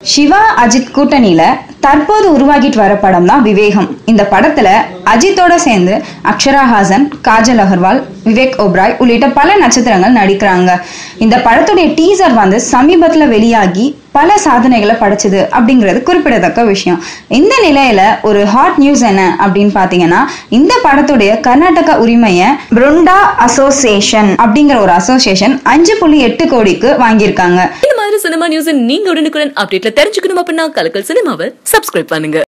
சிவா அஜித் கூட்டணியில தற்போது உருவாகிட்டு வர படம் தான் விவேகம் இந்த படத்துல அஜித்தோட சேர்ந்து அக்ஷரா ஹாசன் காஜல் அகர்வால் விவேக் ஒப்ராய் உள்ளிட்ட பல நட்சத்திரங்கள் நடிக்கிறாங்க இந்த படத்துடைய டீசர் வந்து சமீபத்துல வெளியாகி பல சாதனைகளை படைச்சது அப்படிங்கிறது குறிப்பிடத்தக்க விஷயம் இந்த நிலையில ஒரு ஹாட் நியூஸ் என்ன அப்படின்னு பாத்தீங்கன்னா இந்த படத்துடைய கர்நாடக உரிமையை பிருண்டா அசோசியேஷன் அப்படிங்கிற ஒரு அசோசியேஷன் அஞ்சு புள்ளி எட்டு கோடிக்கு வாங்கியிருக்காங்க இந்த மாதிரி சினிமா நியூஸ் நீங்க உடனுக்குடன் அப்டேட்ல தெரிஞ்சுக்கணும் அப்படின்னா கலக்கல் சினிமாவை சப்ஸ்கிரைப் பண்ணுங்க